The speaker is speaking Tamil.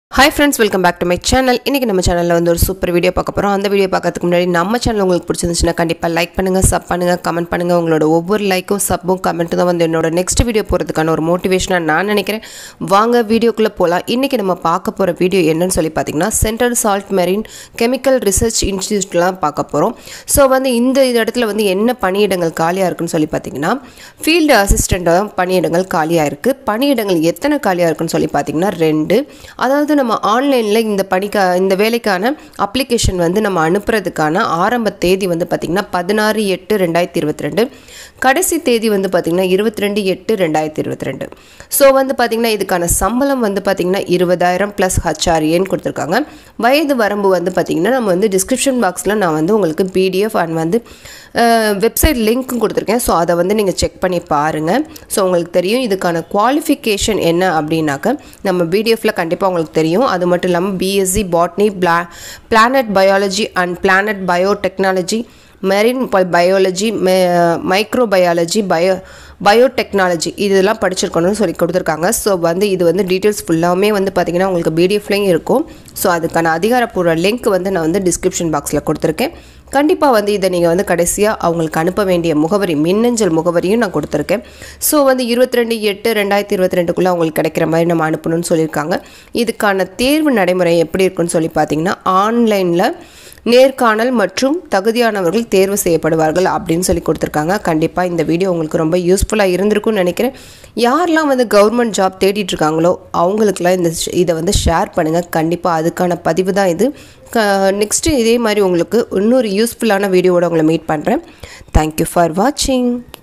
hi friends welcome back to my channel இன்றைக்கி நம்ம சேனலில் வந்து ஒரு சூப்பர் வீடியோ பார்க்க போகிறோம் அந்த வீடியோ பார்க்கறதுக்கு முன்னாடி நம்ம சேனல் உங்களுக்கு பிடிச்சிருந்துச்சுன்னா கண்டிப்பாக லைக் பண்ணுங்கள் சப் பண்ணுங்கள் கமெண்ட் பண்ணுங்கள் உங்களோட ஒவ்வொரு லைக்கும் சப்பும் கமெண்ட்டும் தான் வந்து என்னோட நெக்ஸ்ட் வீடியோ போகிறதுக்கான ஒரு மோட்டிவேஷனாக நான் நினைக்கிறேன் வாங்க வீடியோக்குள்ளே போகலாம் இன்றைக்கி நம்ம பார்க்க போகிற வீடியோ என்னன்னு சொல்லி பார்த்தீங்கன்னா central salt marine chemical research இன்ஸ்டியூட்லாம் பார்க்க போகிறோம் ஸோ வந்து இந்த இடத்துல வந்து என்ன பணியிடங்கள் காலியாக இருக்குன்னு சொல்லி பார்த்தீங்கன்னா ஃபீல்டு அசிஸ்டண்ட்டாக பணியிடங்கள் காலியாக இருக்குது பணியிடங்கள் எத்தனை காலியாக இருக்குன்னு சொல்லி பார்த்தீங்கன்னா ரெண்டு அதாவது நம்ம ஆன்லைனில் இந்த பணிக்கா இந்த வேலைக்கான அப்ளிகேஷன் வந்து நம்ம அனுப்புறதுக்கான ஆரம்ப தேதி வந்து பார்த்திங்கன்னா பதினாறு எட்டு ரெண்டாயிரத்தி இருபத்தி ரெண்டு கடைசி தேதி வந்து பார்த்திங்கன்னா இருபத்தி ரெண்டு எட்டு ரெண்டாயிரத்தி இருபத்தி ரெண்டு ஸோ வந்து பார்த்திங்கன்னா இதுக்கான சம்பளம் வந்து பார்த்திங்கன்னா இருபதாயிரம் ப்ளஸ் ஹச்ஆர்ஏன்னு கொடுத்துருக்காங்க வயது வரம்பு வந்து பார்த்திங்கன்னா நம்ம வந்து டிஸ்கிரிப்ஷன் பாக்ஸில் நான் வந்து உங்களுக்கு பிடிஎஃப் அண்ட் வந்து வெப்சைட் லிங்க்கும் கொடுத்துருக்கேன் ஸோ அதை வந்து நீங்கள் செக் பண்ணி பாருங்கள் ஸோ உங்களுக்கு தெரியும் இதுக்கான குவாலிஃபிகேஷன் என்ன அப்படின்னாக்க நம்ம பிடிஎஃப்ல கண்டிப்பாக உங்களுக்கு தெரியும் அது மட்டும் இல்லாமல் பிஎஸ்சி பாட்னி பிளா planet biology and planet biotechnology marine biology microbiology bio biotechnology இதெல்லாம் படிச்சிருக்கணும்னு சொல்லி கொடுத்துருக்காங்க ஸோ வந்து இது வந்து டீட்டெயில்ஸ் ஃபுல்லாமே வந்து பார்த்திங்கன்னா உங்களுக்கு பிடிஎஃப்லேயும் இருக்கும் ஸோ அதுக்கான அதிகாரப்பூர்வ லிங்க் வந்து நான் வந்து டிஸ்கிரிப்ஷன் பாக்ஸில் கொடுத்துருக்கேன் கண்டிப்பாக வந்து இதை நீங்கள் வந்து கடைசியாக அவங்களுக்கு அனுப்ப வேண்டிய முகவரி மின்னஞ்சல் முகவரியும் நான் கொடுத்துருக்கேன் ஸோ வந்து இருபத்தி ரெண்டு எட்டு ரெண்டாயிரத்தி இருபத்தி ரெண்டுக்குள்ளே அவங்களுக்கு கிடைக்கிற மாதிரி நம்ம அனுப்பணும்னு சொல்லியிருக்காங்க இதுக்கான தேர்வு நடைமுறை எப்படி இருக்குன்னு சொல்லி பார்த்தீங்கன்னா ஆன்லைனில் நேர்காணல் மற்றும் தகுதியானவர்கள் தேர்வு செய்யப்படுவார்கள் அப்படின்னு சொல்லி கொடுத்துருக்காங்க கண்டிப்பாக இந்த வீடியோ உங்களுக்கு ரொம்ப யூஸ்ஃபுல்லாக இருந்திருக்கும்னு நினைக்கிறேன் யாரெல்லாம் வந்து கவர்மெண்ட் ஜாப் தேடிட்டு இருக்காங்களோ அவங்களுக்குலாம் இந்த இதை வந்து ஷேர் பண்ணுங்கள் கண்டிப்பாக அதுக்கான பதிவு தான் இது க நெக்ஸ்ட்டு இதே மாதிரி உங்களுக்கு இன்னொரு யூஸ்ஃபுல்லான வீடியோவோட உங்களை மீட் பண்ணுறேன் தேங்க்யூ ஃபார் வாட்சிங்